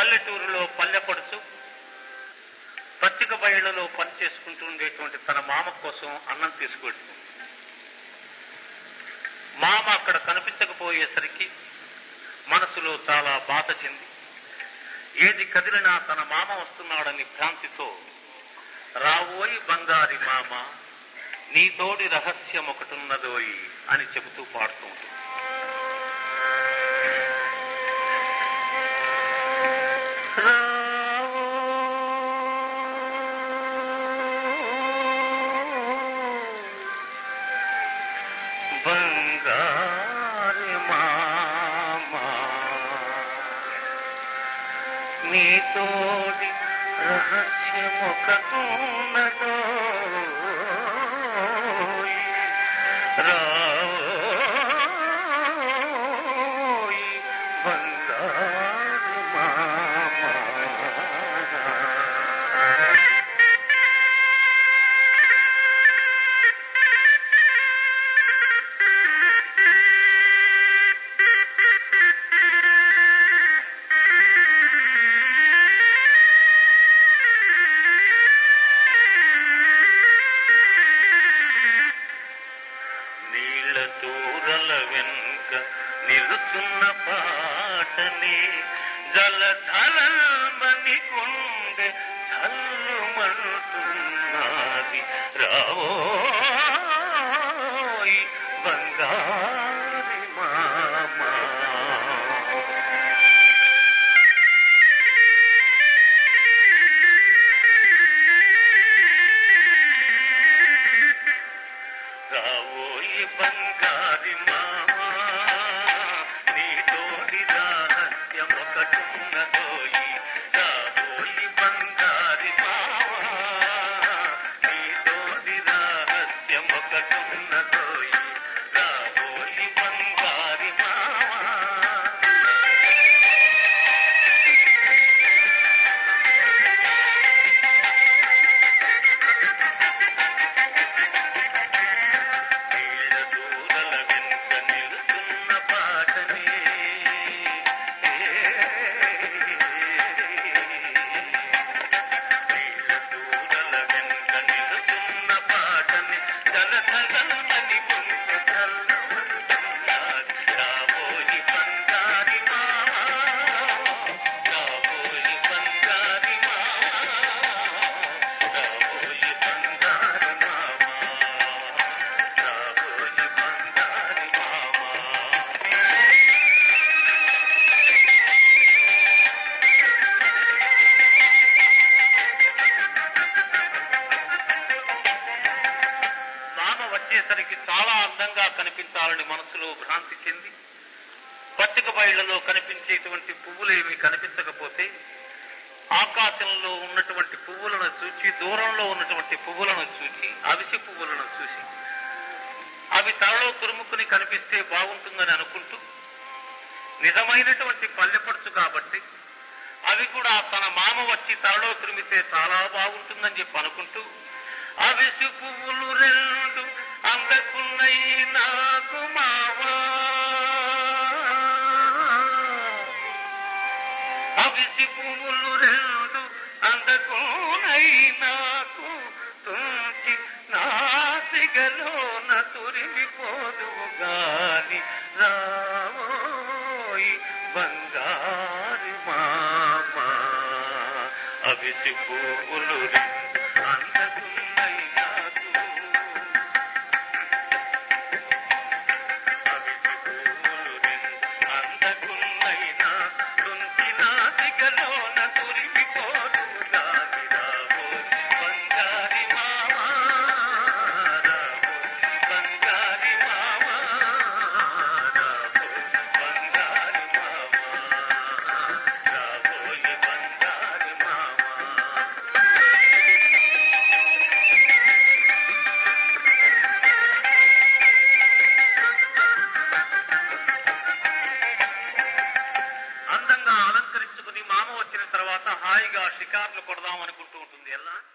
పల్లెటూరులో పల్లెపడుచు పచ్చిక బయళ్లలో పని చేసుకుంటూ ఉండేటువంటి తన మామ కోసం అన్నం తీసుకువెళ్తుంది మామ అక్కడ కనిపించకపోయేసరికి మనసులో చాలా బాధ చెంది ఏది కదిలినా తన మామ వస్తున్నాడని భ్రాంతితో రావోయి బంగారి మామ నీతోడి రహస్యం ఒకటున్నదోయి అని చెబుతూ పాడుతూ ఉంటుంది బంగారి మామా నీతోడి రహస్యమొకటున్నదో రావోయి బంగారు మామా నీళ్ళ దూరల వెనుక నిలుచున్న పాటని జలధలమని కొండె చల్లుమంటున్నది రావోయి బంగారి మామా రావోయి బంగారి మామా నీతోటి రహస్యం ఒకటున్నదోయి రావోయి బంగారి మామా నీతోటి రహస్యం ఒకటున్నదోయి రావోయి బంగారి మామా నీళ్ళ దూరల వెనుక నిలుచున్న పాటని నీళ్ళ దూరల వెనుక నిలుచున్న పాటని జలధలని కొంత చల్లమంటున్నది రాబోయి బంగారి మామా రాబోయి బంగారి మామా రాబోయి బంగారి మామా రాబోయి బంగారి మామా మామ వచ్చేసరికి చాలా అందంగా కనిపించాలని మనసులో భ్రాంతి చెంది పచ్చిక బయళ్లలో కనిపించేటువంటి పువ్వులేమి కనిపించకపోతే ఆకాశంలో ఉన్నటువంటి పువ్వులను చూచి దూరంలో ఉన్నటువంటి పువ్వులను చూచి అవిసి పువ్వులను చూసి అవి తలలో తురుముకుని కనిపిస్తే బాగుంటుందని అనుకుంటూ నిజమైనటువంటి పల్లెపడుచు కాబట్టి అవి కూడా తన మామ వచ్చి తలలో తురిమితే చాలా బాగుంటుందని చెప్పి అనుకుంటూ అవిసి పువ్వులు రెండు అందకున్నయి నాకు మావా అవిసి పువ్వులు రెండు అందకున్నయి నాకు తుంచి నాసిగలోన తురిమిపోదువు గాని రావోయి బంగారు మామా అవిసి పువ్వులు రెండు అందకున్నయి నాకు అవిసి పువ్వులు రెండు అందకున్నైనా తుంచి నాసికలోన తురిమిపోదువు గాని రావోయి బంగారి మామా రావోయి బంగారి మామా రావోయి బంగారి మామా రావోయి బంగారి మామా అందంగా అలంకరించుకుని మామ వచ్చిన తర్వాత హాయిగా షికార్లు కొడదాం అనుకుంటూ ఉంటుంది ఎలా